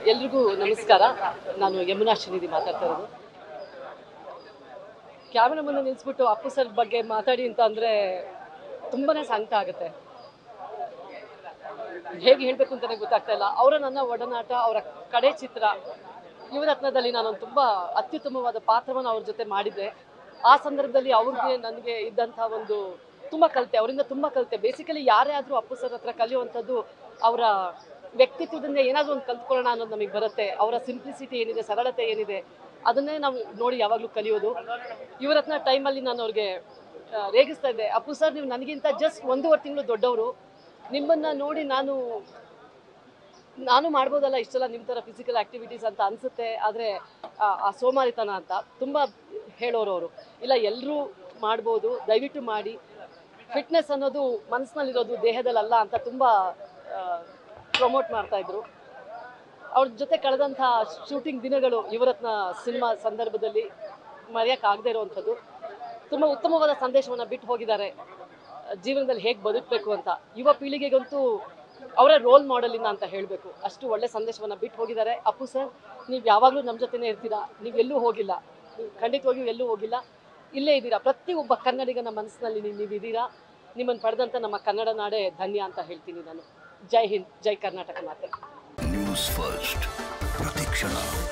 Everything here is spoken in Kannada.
ಎಲ್ರಿಗೂ ನಮಸ್ಕಾರ ನಾನು ಯಮುನಾ ಶ್ರೀನಿಧಿ ಮಾತಾಡ್ತಾ ಇರೋದು ಕ್ಯಾಮ್ರಾ ಮುಂದೆ ನಿಲ್ಲಿಸ್ಬಿಟ್ಟು ಅಪ್ಪು ಸರ್ ಬಗ್ಗೆ ಮಾತಾಡಿ ಅಂತ ಅಂದರೆ ತುಂಬಾನೇ ಸಂಕಟ ಆಗುತ್ತೆ ಹೇಗೆ ಹೇಳಬೇಕು ಅಂತಲೇ ಗೊತ್ತಾಗ್ತಾ ಇಲ್ಲ ಅವರ ನನ್ನ ಒಡನಾಟ ಅವರ ಕಡೆ ಚಿತ್ರ ಯುವರತ್ನದಲ್ಲಿ ನಾನೊಂದು ತುಂಬ ಅತ್ಯುತ್ತಮವಾದ ಪಾತ್ರವನ್ನು ಅವ್ರ ಜೊತೆ ಮಾಡಿದ್ದೆ ಆ ಸಂದರ್ಭದಲ್ಲಿ ಅವ್ರಿಗೆ ನನಗೆ ಇದ್ದಂಥ ಒಂದು ತುಂಬ ಕಲಿತೆ ಅವರಿಂದ ತುಂಬ ಕಲಿತೆ ಬೇಸಿಕಲಿ ಯಾರೇ ಆದರೂ ಅಪ್ಪು ಸರ್ ಹತ್ರ ಕಲಿಯುವಂಥದ್ದು ಅವರ ವ್ಯಕ್ತಿತ್ವದಿಂದ ಏನಾದರೂ ಒಂದು ಕಲ್ತ್ಕೊಳ್ಳೋಣ ಅನ್ನೋದು ನಮಗೆ ಬರುತ್ತೆ ಅವರ ಸಿಂಪ್ಲಿಸಿಟಿ ಏನಿದೆ ಸರಳತೆ ಏನಿದೆ ಅದನ್ನೇ ನಾವು ನೋಡಿ ಯಾವಾಗಲೂ ಕಲಿಯೋದು ಯುವರತ್ನ ಟೈಮಲ್ಲಿ ನಾನು ಅವ್ರಿಗೆ ಆ, ರೇಗಿಸ್ತಾ ಇದ್ದೆ ಅಪ್ಪು ಸರ್ ನೀವು ನನಗಿಂತ ಜಸ್ಟ್ ಒಂದೂವರೆ ತಿಂಗಳು ದೊಡ್ಡವರು ನಿಮ್ಮನ್ನು ನೋಡಿ ನಾನು ನಾನು ಮಾಡ್ಬೋದಲ್ಲ ಇಷ್ಟೆಲ್ಲ ನಿಮ್ಮ ಥರ ಫಿಸಿಕಲ್ ಆ್ಯಕ್ಟಿವಿಟೀಸ್ ಅಂತ ಅನಿಸುತ್ತೆ ಆದರೆ ಆ ಸೋಮಾರಿತನ ಅಂತ ತುಂಬ ಹೇಳೋರು ಅವರು ಇಲ್ಲ ಎಲ್ಲರೂ ಮಾಡ್ಬೋದು ದಯವಿಟ್ಟು ಮಾಡಿ ಫಿಟ್ನೆಸ್ ಅನ್ನೋದು ಮನಸ್ಸಿನಲ್ಲಿರೋದು ದೇಹದಲ್ಲಲ್ಲ ಅಂತ ತುಂಬ ಪ್ರಮೋಟ್ ಮಾಡ್ತಾಯಿದ್ರು ಅವ್ರ ಜೊತೆ ಕಳೆದಂಥ ಶೂಟಿಂಗ್ ದಿನಗಳು ಯುವರತ್ನ ಸಿನಿಮಾ ಸಂದರ್ಭದಲ್ಲಿ ಮರೆಯೋಕ್ಕಾಗದೇ ಇರುವಂಥದ್ದು ತುಂಬ ಉತ್ತಮವಾದ ಸಂದೇಶವನ್ನು ಬಿಟ್ಟು ಹೋಗಿದ್ದಾರೆ ಜೀವನದಲ್ಲಿ ಹೇಗೆ ಬದುಕಬೇಕು ಅಂತ ಯುವ ಪೀಳಿಗೆಗಂತೂ ಅವರೇ ರೋಲ್ ಮಾಡೆಲಿಂದ ಅಂತ ಹೇಳಬೇಕು ಅಷ್ಟು ಒಳ್ಳೆ ಸಂದೇಶವನ್ನು ಬಿಟ್ಟು ಹೋಗಿದ್ದಾರೆ ಅಪ್ಪು ಸರ್ ನೀವು ಯಾವಾಗಲೂ ನಮ್ಮ ಜೊತೆನೇ ಇರ್ತೀರಾ ನೀವು ಎಲ್ಲೂ ಹೋಗಿಲ್ಲ ನೀವು ಖಂಡಿತವಾಗಿಯೂ ಎಲ್ಲೂ ಹೋಗಿಲ್ಲ ಇಲ್ಲೇ ಇದ್ದೀರಾ ಪ್ರತಿಯೊಬ್ಬ ಕನ್ನಡಿಗನ ಮನಸ್ಸಿನಲ್ಲಿ ನೀವು ನೀವಿದ್ದೀರಾ ನಿಮ್ಮನ್ನು ಪಡೆದಂಥ ನಮ್ಮ ಕನ್ನಡ ನಾಡೇ ಧನ್ಯ ಅಂತ ಹೇಳ್ತೀನಿ ನಾನು ಜೈ ಹಿಂದ್ ಜೈ ಕರ್ನಾಟಕ ಮಾತೆ ನ್ಯೂಸ್ ಫಸ್ಟ್ ಪ್ರತಿಕ್ಷಣ